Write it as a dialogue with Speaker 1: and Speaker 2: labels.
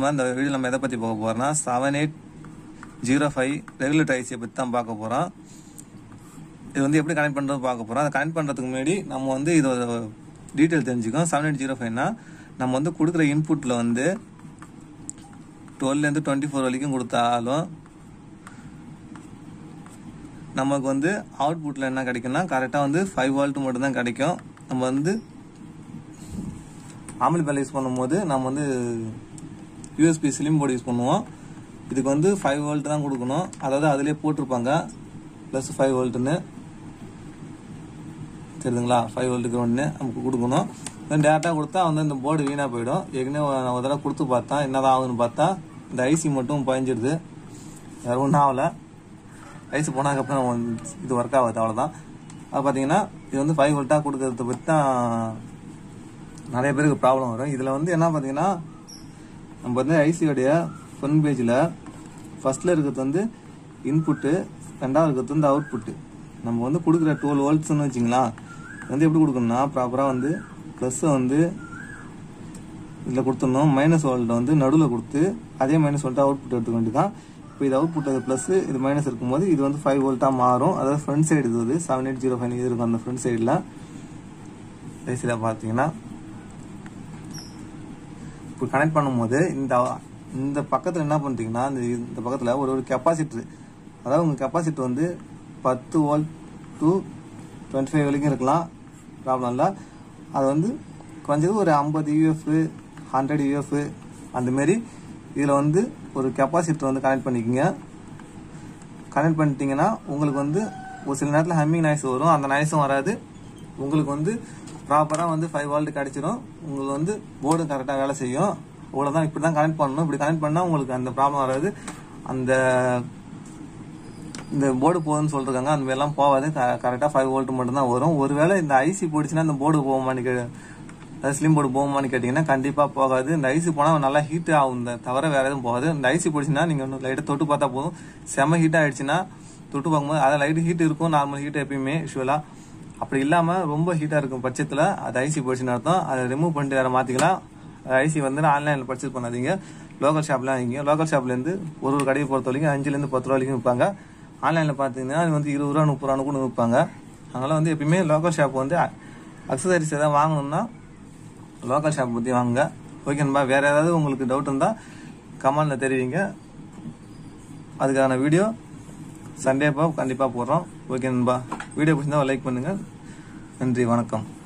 Speaker 1: நம்ம இந்த வீடியோ நம்ம எதை பற்றி பார்க்க போகிறோம்னா seven eight zero five regulator ஐசியை பற்றி தான் பார்க்க போகிறோம் இது வந்து எப்படி கனெக்ட் பண்ணுறது பார்க்க போகிறோம் அதை கனெக்ட் பண்ணுறதுக்கு முன்னாடி நம்ம வந்து இதோட டீட்டெயில் தெரிஞ்சுக்கோம் செவன் எயிட் ஜீரோ ஃபைவ்னா நம்ம வந்து கொடுக்குற இன்புட்டில் வந்து டுவெல்லேருந்து டுவெண்ட்டி ஃபோர் வரைக்கும் கொடுத்தாலும் நமக்கு வந்து அவுட்புட்டில் என்ன கிடைக்கும்னா கரெக்டாக வந்து ஃபைவ் வால்ட் மட்டும் தான் கிடைக்கும் நம்ம வந்து ஆம்பிள் பேல் யூஸ் பண்ணும்போது நம்ம வந்து யூஎஸ்பி ஸ்லிம் போர்டு யூஸ் பண்ணுவோம் இதுக்கு வந்து ஃபைவ் வோல்ட் தான் கொடுக்கணும் அதாவது அதிலே போட்டிருப்பாங்க ப்ளஸ் ஃபைவ் வோல்ட்டுன்னு தெரியுதுங்களா ஃபைவ் வோல்ட்டுக்கு ஒன்று நமக்கு கொடுக்கணும் தென் டேரெக்டாக கொடுத்தா வந்து இந்த போர்டு வீணாக போயிடும் ஏற்கனவே நான் ஒரு தடவை கொடுத்து பார்த்தா என்னதான் ஆகுதுன்னு பார்த்தா இந்த ஐசி மட்டும் பயஞ்சிடுது வேறு ஒன்றும் ஆகலை ஐசி போனதுக்கப்புறம் வந்து இது ஒர்க் ஆகாது அவ்வளோதான் அது பார்த்தீங்கன்னா இது வந்து ஃபைவ் வோல்ட்டாக கொடுக்கறத பற்றி தான் நிறைய பேருக்கு ப்ராப்ளம் வரும் இதில் வந்து என்ன பார்த்தீங்கன்னா நம்ம வந்து ஐசியோடைய ஃப்ரண்ட் பேஜில் ஃபர்ஸ்ட்டில் இருக்கிறது வந்து இன்புட்டு ரெண்டாவது இருக்கிறது வந்து அவுட்புட்டு நம்ம வந்து கொடுக்குற டுவெல் வோல்ட்ஸ்னு வச்சிங்களா வந்து எப்படி கொடுக்கணும்னா ப்ராப்பராக வந்து ப்ளஸ்ஸை வந்து இதில் கொடுத்துடணும் மைனஸ் வோல்ட்டை வந்து நடுவில் கொடுத்து அதே மைனஸ் வோல்ட்டை அவுட்புட் எடுத்துக்க வேண்டியதான் இப்போ இது அவுட்புட் அது ப்ளஸ் இது மைனஸ் இருக்கும்போது இது வந்து ஃபைவ் வோல்ட்டாக மாறும் அதாவது ஃப்ரண்ட் சைடு இது வந்து செவன் எயிட் ஜீரோ ஃபைவ் இது இருக்கும் அந்த ஃப்ரண்ட் சைடில் ஐசியில் பார்த்தீங்கன்னா இப்போ கனெக்ட் பண்ணும்போது இந்த இந்த பக்கத்தில் என்ன பண்ணுறீங்கன்னா இந்த இந்த பக்கத்தில் ஒரு ஒரு கெப்பாசிட்டர் அதாவது உங்கள் கெப்பாசிட்டர் வந்து பத்து வோல்ட் டு டுவெண்ட்டி ஃபைவ் வரைக்கும் இருக்கலாம் ப்ராப்ளம் இல்லை அது வந்து குறைஞ்சது ஒரு ஐம்பது யூஎஃப் ஹண்ட்ரட் யூஎஃப் அந்தமாரி இதில் வந்து ஒரு கெப்பாசிட்டர் வந்து கனெக்ட் பண்ணிக்கோங்க கனெக்ட் பண்ணிட்டீங்கன்னா உங்களுக்கு வந்து ஒரு சில நேரத்தில் ஹம்மிங் நாய்ஸ் வரும் அந்த நாய்ஸும் வராது உங்களுக்கு வந்து ப்ராப்பராக வந்து ஃபைவ் வால்ட் கிடச்சிரும் உங்களுக்கு வந்து போர்டும் கரெக்டாக வேலை செய்யும் இவ்வளோதான் இப்படி தான் கனெக்ட் பண்ணணும் இப்படி கனெக்ட் பண்ணால் உங்களுக்கு அந்த ப்ராப்ளம் வராது அந்த இந்த போர்டு போகுதுன்னு சொல்லிருக்காங்க அந்த மாதிரிலாம் போகாது கரெக்டாக ஃபைவ் வோல்ட் மட்டும் தான் வரும் ஒருவேளை இந்த ஐசி போயிடுச்சுன்னா இந்த போர்டு போகுமான்னு கே அதாவது ஸ்லிம் போர்டு போகுமான்னு கேட்டிங்கன்னா கண்டிப்பாக போகாது இந்த ஐசி போனால் நல்லா ஹீட் ஆகும் இந்த தவிர வேறு எதுவும் போகாது இந்த ஐசி போயிடுச்சுன்னா நீங்கள் ஒன்று லைட்டாக தொட்டு பார்த்தா போதும் செம ஹீட் ஆகிடுச்சுன்னா தொட்டு பார்க்கும்போது அதை லைட்டு ஹீட் இருக்கும் நார்மல் ஹீட் எப்பயுமே யூஸ்வலாக அப்படி இல்லாமல் ரொம்ப ஹீட்டாக இருக்கும் பட்சத்தில் அது ஐசி போயிடுச்சுன்னு அர்த்தம் அதை ரிமூவ் பண்ணிட்டு வேறு மாற்றிக்கலாம் ஐசி வந்து ஆன்லைனில் பர்ச்சேஸ் பண்ணாதீங்க லோக்கல் ஷாப்லாம் வாங்கிங்க லோக்கல் ஷாப்லேருந்து ஒரு ஒரு கடையை பொறுத்த வரைக்கும் அஞ்சுலேருந்து பத்து ரூபா வரைக்கும் விற்பாங்க ஆன்லைனில் பார்த்தீங்கன்னா அது வந்து இருபது ரூபா முப்பது ரூபா கூட விற்பாங்க அதனால் வந்து எப்பயுமே லோக்கல் ஷாப் வந்து அக்சசரிஸ் எதாவது வாங்கணும்னா லோக்கல் ஷாப் பற்றி வாங்குங்க ஓகேன்பா வேறு ஏதாவது உங்களுக்கு டவுட் இருந்தால் கமெண்டில் தெரிவிங்க அதுக்கான வீடியோ சண்டேப்பா கண்டிப்பாக போடுறோம் ஓகே நண்பா வீடியோ பிடிச்சிருந்தா லைக் பண்ணுங்கள் நன்றி வணக்கம்